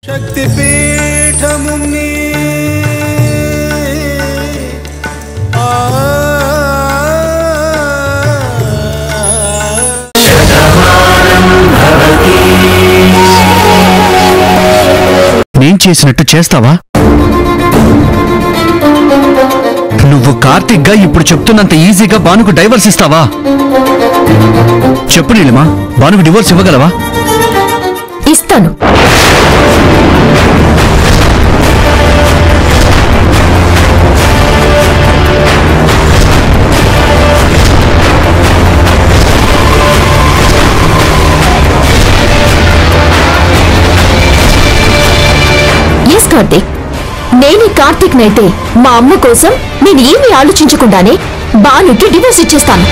శక్తిపీఠముని ఆ నేను చేసినట్టు చేస్తావా నువ్వు కార్తిక్ గా ఇప్పుడు చెప్తున్నంత ఈజీగా భానుకు డైవర్స్ ఇస్తావా చెప్పు నీలిమా భానుకు డివోర్స్ ఇవ్వగలవా ఇస్తాను ఎస్ కార్తీక్ నేను కార్తీక్ నైతే మా అమ్మ కోసం నేను ఏమీ ఆలోచించకుండానే బాలుకి డివోర్స్ ఇచ్చేస్తాను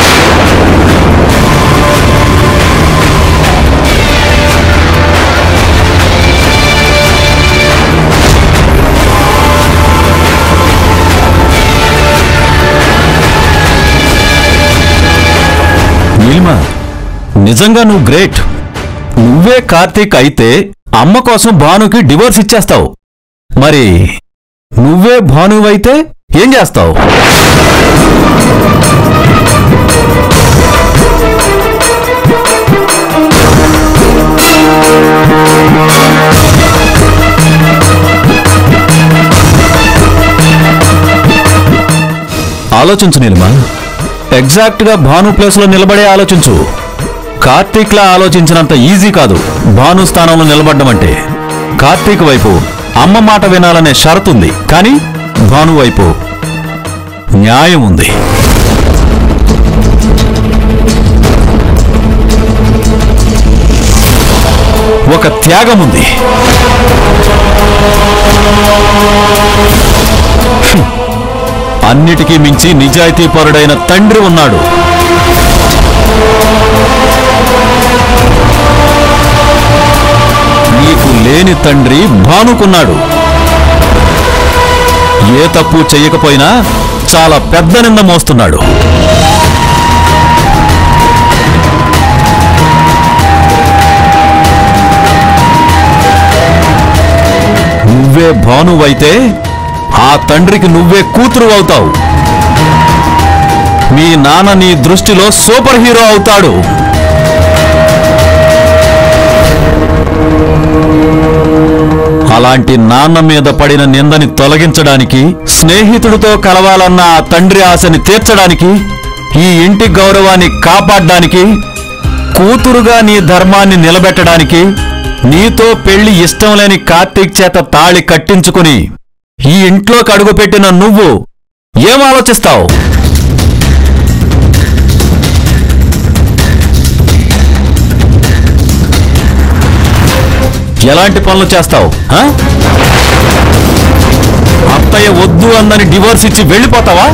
నీలిమా నిజంగా నువ్వు గ్రేట్ నువ్వే కార్తీక్ అయితే అమ్మ కోసం భానుకి డివోర్స్ ఇచ్చేస్తావు మరి నువ్వే భానువైతే ఏం చేస్తావు ఆలోచించు నీలిమా ఎగ్జాక్ట్ గా భాను ప్లేస్ లో నిలబడే ఆలోచించు కార్తీక్ లా ఆలోచించినంత ఈజీ కాదు భాను స్థానంలో నిలబడ్డం అంటే కార్తీక్ వైపు అమ్మ మాట వినాలనే షరతు ఉంది కానీ భాను వైపు న్యాయం ఉంది ఒక త్యాగం ఉంది హ్మ్. అన్నిటికీ మించి నిజాయితీపరుడైన తండ్రి ఉన్నాడు నీకు లేని తండ్రి భానుకున్నాడు ఏ తప్పు చెయ్యకపోయినా చాలా పెద్ద నింద మోస్తున్నాడు నువ్వే భానువైతే ఆ తండ్రికి నువ్వే కూతురు అవుతావు మీ నాన్న నీ దృష్టిలో సూపర్ హీరో అవుతాడు అలాంటి నాన్న మీద పడిన నిందని తొలగించడానికి స్నేహితుడితో కలవాలన్న ఆ తండ్రి ఆశని తీర్చడానికి ఈ ఇంటి గౌరవాన్ని కాపాడడానికి కూతురుగా నీ ధర్మాన్ని నిలబెట్టడానికి నీతో పెళ్లి ఇష్టం లేని కార్తీక్ చేత తాళి కట్టించుకుని ఈ ఇంట్లోకి అడుగుపెట్టిన నువ్వు ఏం ఆలోచిస్తావు ఎలాంటి పనులు చేస్తావు ఆ? అత్తయ్య వద్దు అందని డివోర్స్ ఇచ్చి వెళ్ళిపోతావా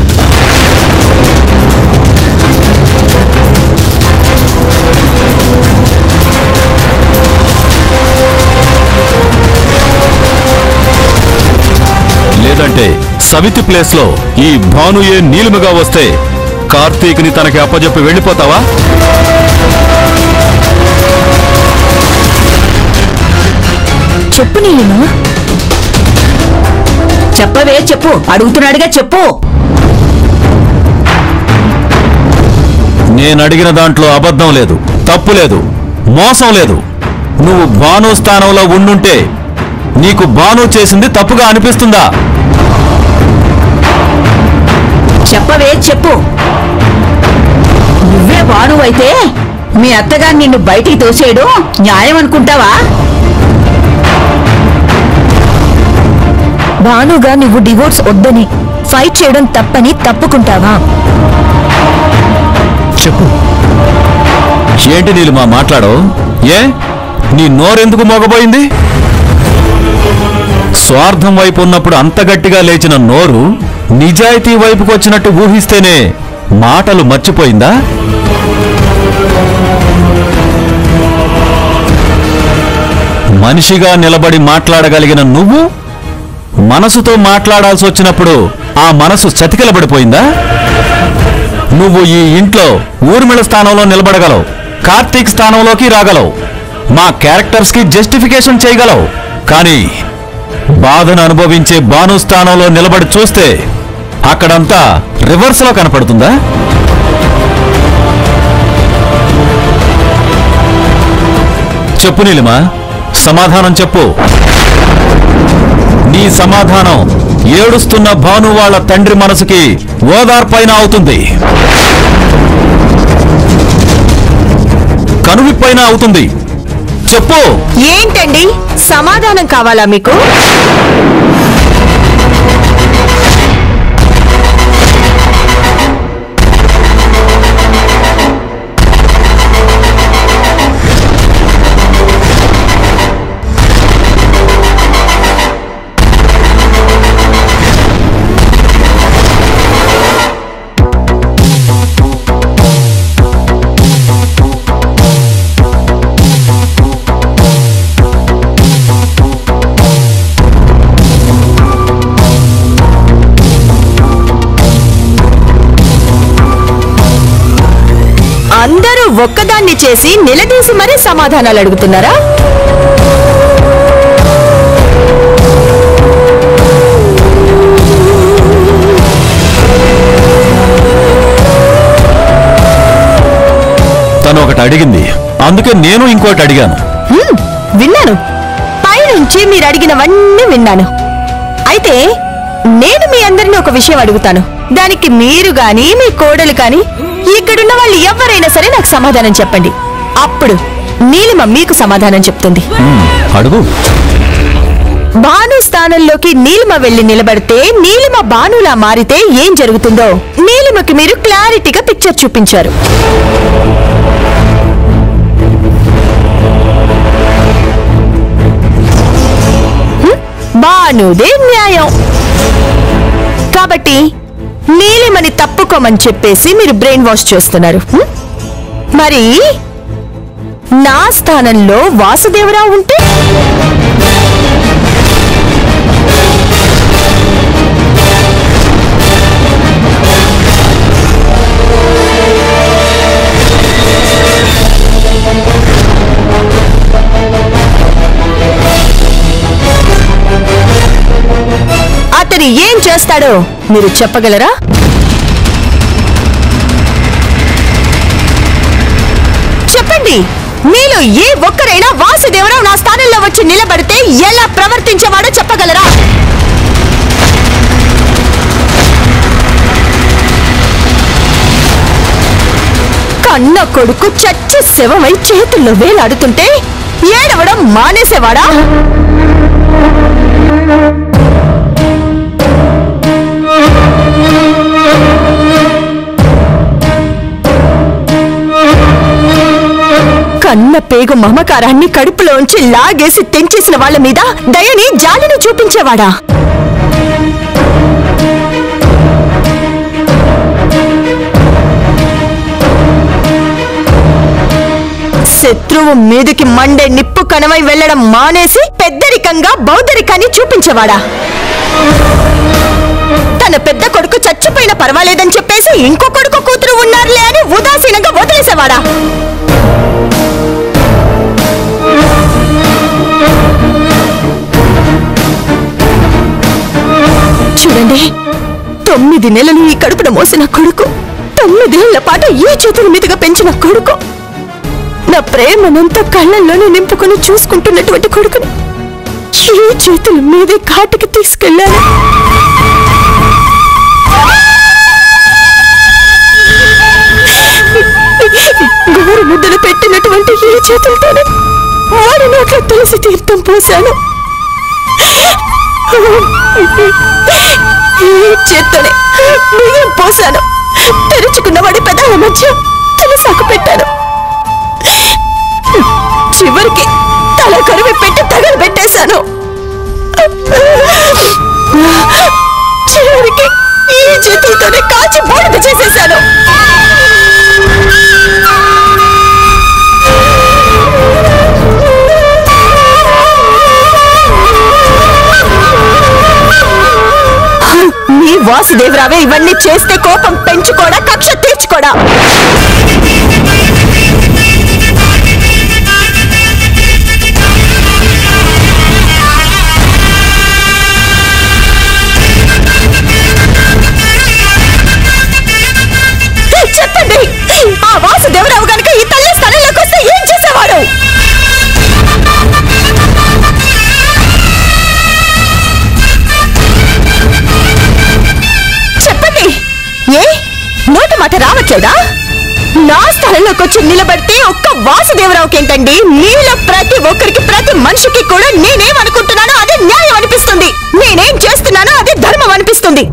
లేదంటే సవితి ప్లేస్ లో ఈ భానుయే నీలిమగా వస్తే కార్తీక్ ని తనకి అప్పజెప్పి వెళ్ళిపోతావా చెప్పు నీలిమా చెప్పవే చెప్పు అడుగుతున్నాడుగా చెప్పు నేను అడిగిన దాంట్లో అబద్ధం లేదు తప్పు లేదు మోసం లేదు నువ్వు భాను స్థానంలో ఉండుంటే నీకు భాను చేసింది తప్పుగా అనిపిస్తుందా చెప్పవే చెప్పు నువ్వే బానువైతే మీ అత్తగారు నిన్ను బయటికి తోసేయడం న్యాయం అనుకుంటావా భానుగా నువ్వు డివోర్స్ వద్దని ఫైట్ చేయడం తప్పని తప్పుకుంటావా చెప్పు ఏంటి నీళ్ళు మా మాట్లాడో ఏ నీ నోరెందుకు మోగబోయింది స్వార్థం వైపు ఉన్నప్పుడు అంత గట్టిగా లేచిన నోరు నిజాయితీ వైపుకు వచ్చినట్టు ఊహిస్తేనే మాటలు మర్చిపోయిందా మనిషిగా నిలబడి మాట్లాడగలిగిన నువ్వు మనసుతో మాట్లాడాల్సి వచ్చినప్పుడు ఆ మనసు చతికిలబడిపోయిందా నువ్వు ఈ ఇంట్లో ఊర్మిళ స్థానంలో నిలబడగలవు కార్తీక్ స్థానంలోకి రాగలవు మా క్యారెక్టర్స్ కి జస్టిఫికేషన్ చేయగలవు కానీ బాధను అనుభవించే బాను స్థానంలో నిలబడి చూస్తే అక్కడంతా రివర్స్ లో కనపడుతుందా చెప్పు నీలిమా సమాధానం చెప్పు నీ సమాధానం ఏడుస్తున్న భాను వాళ్ళ తండ్రి మనసుకి ఓదార్పైన అవుతుంది కనువిప్పైన అవుతుంది చెప్పు ఏంటండి సమాధానం కావాలా మీకు అందరూ ఒక్కదాన్ని చేసి నిలదీసి మరీ సమాధానాలు అడుగుతున్నారా తను ఒకటి అడిగింది అందుకే నేను ఇంకోటి అడిగాను హ్మ్, విన్నాను పైనుంచి మీరు అడిగినవన్నీ విన్నాను అయితే నేను మీ అందరిని ఒక విషయం అడుగుతాను దానికి మీరు గాని మీ కోడలు కాని ఇక్కడున్న వాళ్ళు ఎవరైనా సరే నాకు సమాధానం చెప్పండి అప్పుడు నీలిమ మీకు సమాధానం చెప్తుంది ఉమ్, అడుగు భాను స్థానంలోకి నీలిమ వెళ్లి నిలబడితే నీలిమ భానులా మారితే ఏం జరుగుతుందో నీలిమకి మీరు క్లారిటీగా పిక్చర్ చూపించారు హ్మ్? భానుదే న్యాయం కాబట్టి నీలిమని తప్పుకోమని చెప్పేసి మీరు బ్రెయిన్ వాష్ చేస్తున్నారు హ్మ్? మరి నా స్థానంలో వాసుదేవరావు ఉంటే అతను ఏం చేస్తాడో మీరు చెప్పగలరా చెప్పండి మీలో ఏ ఒక్కరైనా వాసుదేవరావు నా స్థానంలో వచ్చి నిలబడితే ఎలా ప్రవర్తించేవాడో చెప్పగలరా కన్న కొడుకు చచ్చి శవమై చేతుల్లో వేలాడుతుంటే ఏడవడం మానేసేవాడా కన్న పేగు మమకారాన్ని కడుపులోంచి లాగేసి తెంచేసిన వాళ్ళ మీద దయని జాలిని చూపించేవాడా శత్రువు మీదికి మండే నిప్పు కణమై వెళ్లడం మానేసి పెద్దరికంగా బౌద్ధరికాన్ని చూపించేవాడా తన పెద్ద కొడుకు చచ్చిపోయినా పర్వాలేదని చెప్పేసి ఇంకో కొడుకు కూతురు ఉన్నారులే అని ఉదాసీనంగా వదిలేసేవాడా చూడండి తొమ్మిది నెలలు ఈ కడుపున మోసిన కొడుకు తొమ్మిదేళ్ల పాటు ఈ చేతుల మీదుగా పెంచిన కొడుకు నా ప్రేమనంతా కళ్ళల్లోనే నింపుకొని చూసుకుంటున్నటువంటి కొడుకుని ఈ చేతుల మీదే కాటికి తీసుకెళ్ళాను గోరు ముద్దలు పెట్టినటువంటి ఈ చేతులతోనే వాడి నోట్లో తులసి తీర్థం పోశాను ఈ చేత్తోనే బియ్యం పోశాను తెరుచుకున్న వాడి పెదాల మధ్య తులసాకు పెట్టాను చివరికి తల కరువి పెట్టి తగలు పెట్టేశాను చివరికి ఈ చేతులతోనే కాచి బూడిద చేసేశాను మీ వాసుదేవరావే ఇవన్నీ చేస్తే కోపం పెంచుకోడా కక్ష తీర్చుకోడా అనిపించట్లేదా నా స్థలంలోకి వచ్చి నిలబడితే ఒక్క వాసుదేవరావుకి ఏంటండి మీలో ప్రతి ఒక్కరికి ప్రతి మనిషికి కూడా నేనేమనుకుంటున్నానో అదే న్యాయం అనిపిస్తుంది నేనేం చేస్తున్నానో అదే ధర్మం అనిపిస్తుంది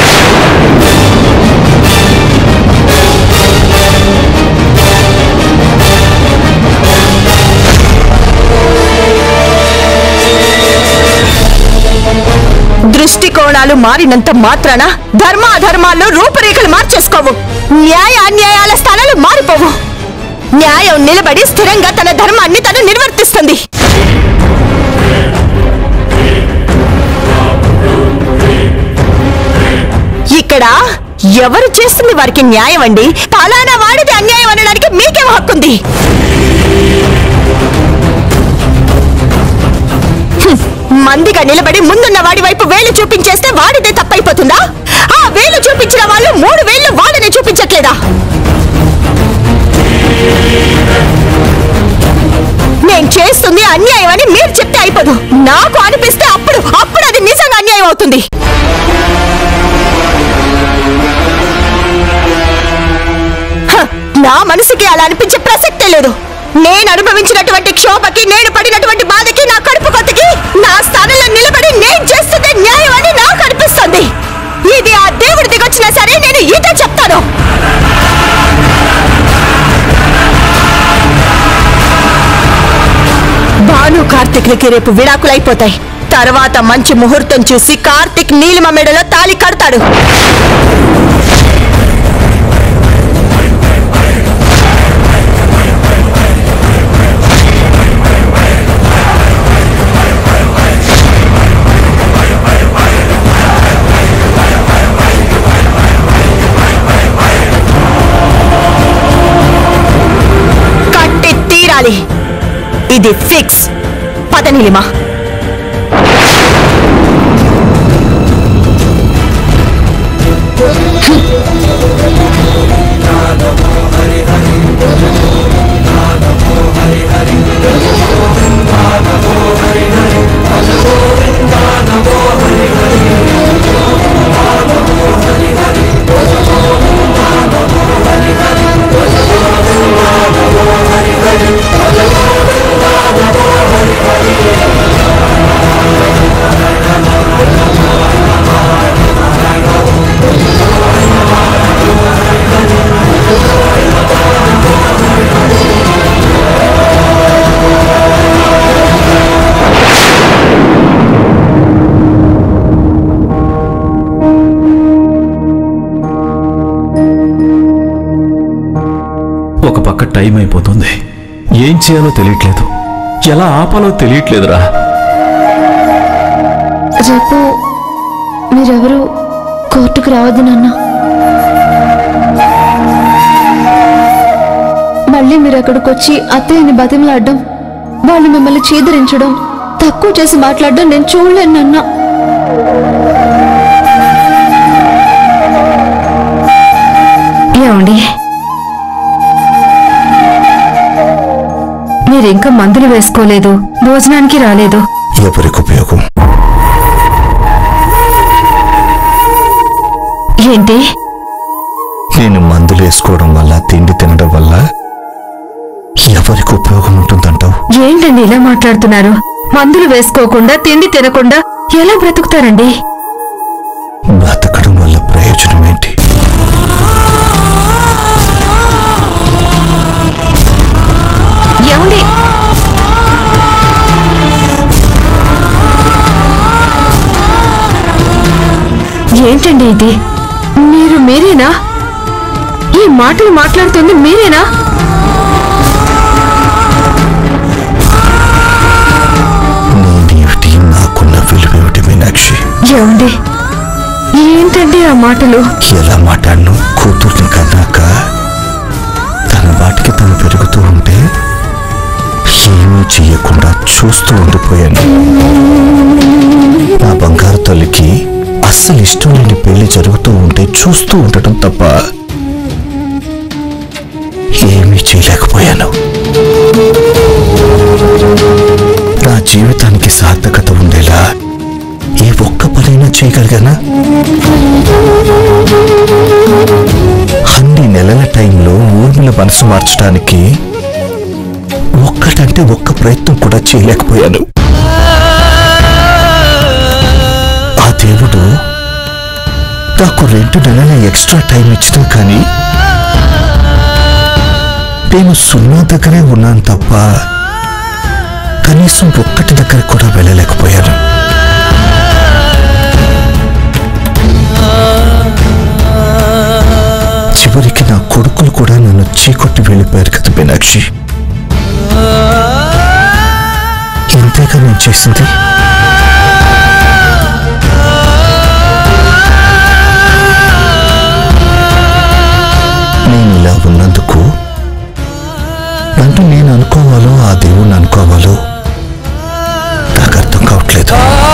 దృష్టికోణాలు మారినంత మాత్రాన ధర్మ అధర్మాల్లో రూపురేఖలు మార్చేసుకోవు న్యాయ అన్యాయాల స్థానాలు మారిపోవు న్యాయం నిలబడి స్థిరంగా తన ధర్మాన్ని తను నిర్వర్తిస్తుంది ఇక్కడ ఎవరు చేస్తుంది వారికి న్యాయం అండి పలానా వాడిది అన్యాయం అనడానికి మీకేం హక్కుంది హ్మ్. మందిగా నిలబడి ముందున్న వాడి వైపు వేలు చూపించేస్తే వాడిదే తప్పైపోతుందా ఆ వేలు చూపించిన వాళ్ళు మూడు వేళ్ళు వాడిని చూపించట్లేదా నేను చేస్తుంది అన్యాయం అని మీరు చెప్తే అయిపోదు నాకు అనిపిస్తే అప్పుడు అప్పుడు అది నిజంగా అన్యాయం అవుతుంది హ, నా మనసుకి అలా అనిపించే ప్రసక్తే లేదు నేను అనుభవించినటువంటి క్షోభకి నేను పడినటువంటి బాధకి నా కడుపు కొత్తకి నా స్థానంలో నిలబడి నేను చేస్తుందే న్యాయం అని నాకు అనిపిస్తుంది ఇది ఆ దేవుడి దిగొచ్చినా సరే నేను ఇదే చెప్తాను భాను కార్తిక్లకి రేపు విడాకులైపోతాయి తర్వాత మంచి ముహూర్తం చూసి కార్తిక్ నీలిమ మెడలో తాళి కడతాడు కట్టి తీరాలి ఇది ఫిక్స్ పద నీలిమ ఒక పక్క టైం అయిపోతుంది ఏం చేయాలో తెలియట్లేదు ఎలా ఆపాలో తెలియట్లేదురా రేపు మీరెవరు కోర్టుకు రావద్దు నాన్న మళ్ళీ మీరు అక్కడికి వచ్చి అత్తయ్యని బతిమలాడడం వాళ్ళు మిమ్మల్ని చీదరించడం తక్కువ చేసి మాట్లాడడం నేను చూడలేను నాన్న ఏమండి మీరు ఇంకా మందులు వేసుకోలేదు భోజనానికి రాలేదు ఎవరికి ఉపయోగం ఏంటి నేను మందులు వేసుకోవడం వల్ల తిండి తినడం వల్ల ఎవరికి ఉపయోగం ఉంటుందంటావు ఏంటండి ఇలా మాట్లాడుతున్నారు మందులు వేసుకోకుండా తిండి తినకుండా ఎలా బ్రతుకుతారండి బ్రతకడం వల్ల ప్రయోజనం ఏంటి ఏమండి ఏంటండి ఇది మీరు మీరేనా ఈ మాటలు మాట్లాడుతుంది మీరేనా నేనేమిటి నాకున్న విలువేమిటి మీనాక్షి ఏమండి ఏంటండి ఆ మాటలు ఎలా మాట్లాడను కూతుర్ని కన్నాక తన వాటికి తను పెరుగుతూ ఉంటే ఏమీ చెయ్యకుండా చూస్తూ ఉండిపోయాను నా బంగారు తల్లికి అస్సలు ఇష్టం లేని పెళ్లి జరుగుతూ ఉంటే చూస్తూ ఉండటం తప్ప ఏమీ చేయలేకపోయాను నా జీవితానికి సార్థకత ఉండేలా ఏ ఒక్క పనైనా చేయగలిగానా అన్ని నెలల టైంలో ఊర్మిళ మనసు మార్చడానికి ఒక్కటంటే ఒక్క ప్రయత్నం కూడా చేయలేకపోయాను ఆ దేవుడు నాకు రెండు నెలల ఎక్స్ట్రా టైం ఇచ్చినా కానీ నేను సున్నా దగ్గరే ఉన్నాను తప్ప కనీసం ఒక్కటి దగ్గర కూడా వెళ్ళలేకపోయాను చివరికి నా కొడుకులు కూడా నన్ను చీకొట్టి వెళ్ళిపోయారు కదా మీనాక్షి ఇంతేగా నేను చేసింది నేను ఇలా ఉన్నందుకు నన్ను నేను అనుకోవాలో ఆ దేవుణ్ణి అనుకోవాలో నాకు అర్థం కావట్లేదు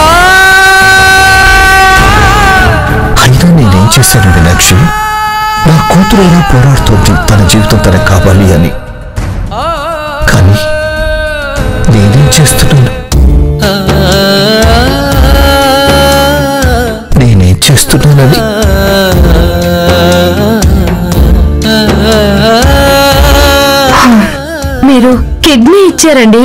అయినా నేనేం చేశాను మీనాక్షి నా కూతురు ఎలా పోరాడుతోంది తన జీవితం తనకు కావాలి అని కానీ నేనేం చేస్తున్నాను నేనేం చేస్తున్నానని మీరు కిడ్నీ ఇచ్చారండి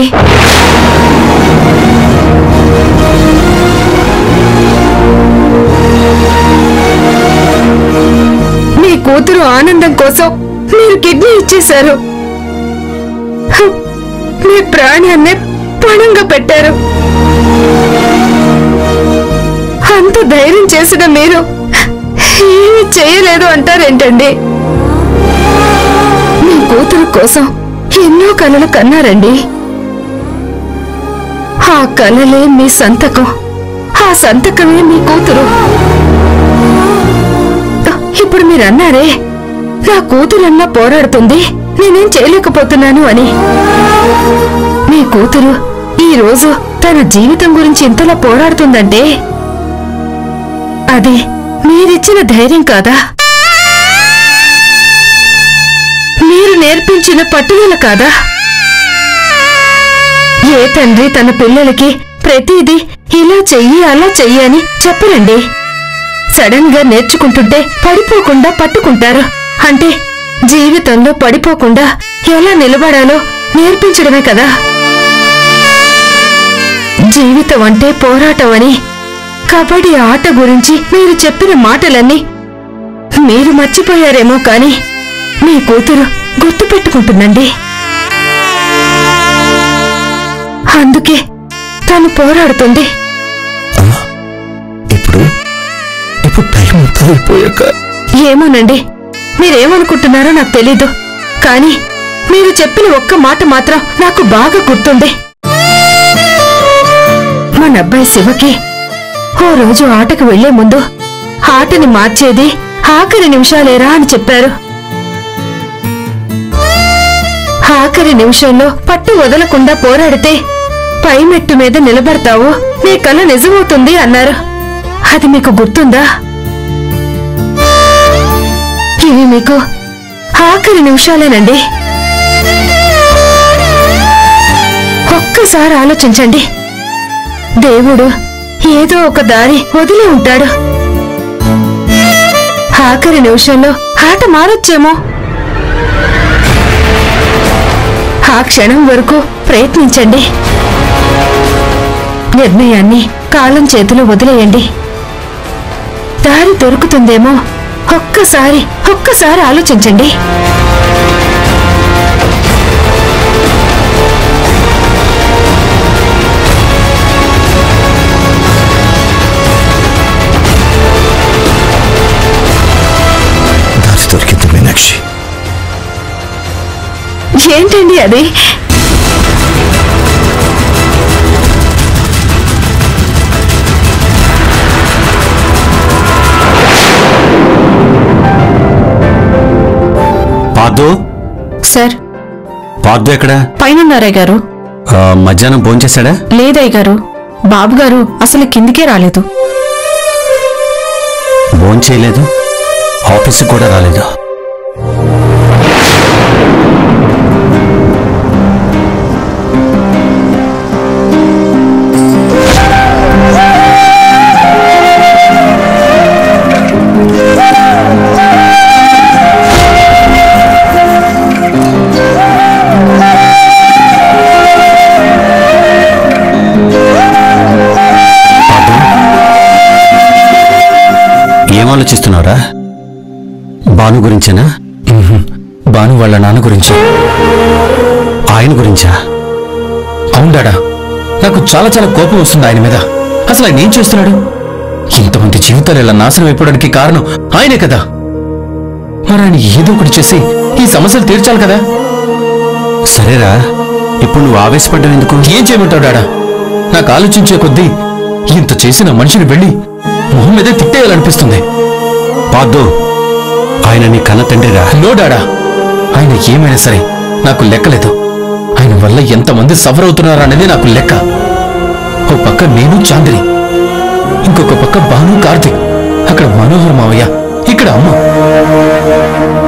మీ కూతురు ఆనందం కోసం మీరు కిడ్నీ ఇచ్చేశారు హ, మీ ప్రాణాన్నే పణంగా పెట్టారు అంత ధైర్యం చేసిన మీరు ఏమీ చేయలేదు అంటారేంటండి మీ కూతురు కోసం ఎన్నో కలలు కన్నారండి ఆ కలలే మీ సంతకం ఆ సంతకమే మీ కూతురు ఇప్పుడు మీరు అన్నారే నా కూతురన్నా పోరాడుతుంది నేనేం చేయలేకపోతున్నాను అని మీ కూతురు ఈ రోజు తన జీవితం గురించి ఇంతలా పోరాడుతుందంటే అది మీరిచ్చిన ధైర్యం కాదా మీరు నేర్పించిన పట్టుదల కాదా ఏ తండ్రి తన పిల్లలకి ప్రతిదీ ఇలా చెయ్యి అలా చెయ్యి అని చెప్పరండి సడన్ గా నేర్చుకుంటుంటే పడిపోకుండా పట్టుకుంటారు అంటే జీవితంలో పడిపోకుండా ఎలా నిలబడాలో నేర్పించడమే కదా జీవితం అంటే పోరాటం అని కబడ్డీ ఆట గురించి మీరు చెప్పిన మాటలన్నీ మీరు మర్చిపోయారేమో కాని మీ కూతురు గుర్తుపెట్టుకుంటుందండి అందుకే తను పోరాడుతుంది అమ్మా ఇప్పుడు ఇప్పుడు టైం అంతా అయిపోయాక ఏమోనండి మీరేమనుకుంటున్నారో నాకు తెలీదు కానీ మీరు చెప్పిన ఒక్క మాట మాత్రం నాకు బాగా గుర్తుంది మన అబ్బాయి శివకి ఓ రోజు ఆటకు వెళ్లే ముందు ఆటని మార్చేది ఆఖరి నిమిషాలేరా అని చెప్పారు ఆఖరి నిమిషంలో పట్టు వదలకుండా పోరాడితే పై మెట్టు మీద నిలబడతావు నీ కళ నిజమవుతుంది అన్నారు అది మీకు గుర్తుందా ఇవి మీకు ఆఖరి నిమిషాలేనండి ఒక్కసారి ఆలోచించండి దేవుడు ఏదో ఒక దారి వదిలి ఉంటాడు ఆఖరి నిమిషంలో ఆట మారొచ్చేమో ఆ క్షణం వరకు ప్రయత్నించండి నిర్ణయాన్ని కాలం చేతిలో వదిలేయండి దారి దొరుకుతుందేమో ఒక్కసారి ఒక్కసారి ఆలోచించండి దారి దొరికింది మీనాక్షి ఏంటండి అది పాదు సార్ పాదు ఎక్కడ పైనున్నారే గారు ఆ, మధ్యాహ్నం భోంచేశాడా లేదయ్య గారు బాబు గారు అసలు కిందికే రాలేదు భోంచేయలేదు ఆఫీస్కి కూడా రాలేదు ఏం ఆలోచిస్తున్నావురా భాను గురించేనా భాను వాళ్ళ నాన్న గురించి ఆయన గురించా అవును డాడా నాకు చాలా చాలా కోపం వస్తుంది ఆయన మీద అసలు ఆయన ఏం చేస్తున్నాడు ఇంతమంది జీవితాలు ఇలా నాశనం అయిపోవడానికి కారణం ఆయనే కదా మరి ఆయన ఏదో ఒకటి చేసి ఈ సమస్యలు తీర్చాలి కదా సరేరా ఇప్పుడు నువ్వు ఆవేశపడ్డావు ఎందుకు ఏం చేయమంటావు డాడా నాకు ఆలోచించే కొద్దీ ఇంత చేసిన మనిషిని వెళ్ళి మొహం మీదే తిట్టేయాలనిపిస్తుంది పాదు ఆయన నీ కన్న తండ్రిరా నో డాడా ఆయన ఏమైనా సరే నాకు లెక్కలేదు ఆయన వల్ల ఎంతమంది సఫర్ అవుతున్నారా అనేది నాకు లెక్క ఓ పక్క నేను చాందిని ఇంకొక పక్క భాను కార్తిక్ అక్కడ మనోహర్ మావయ్య ఇక్కడ అమ్మ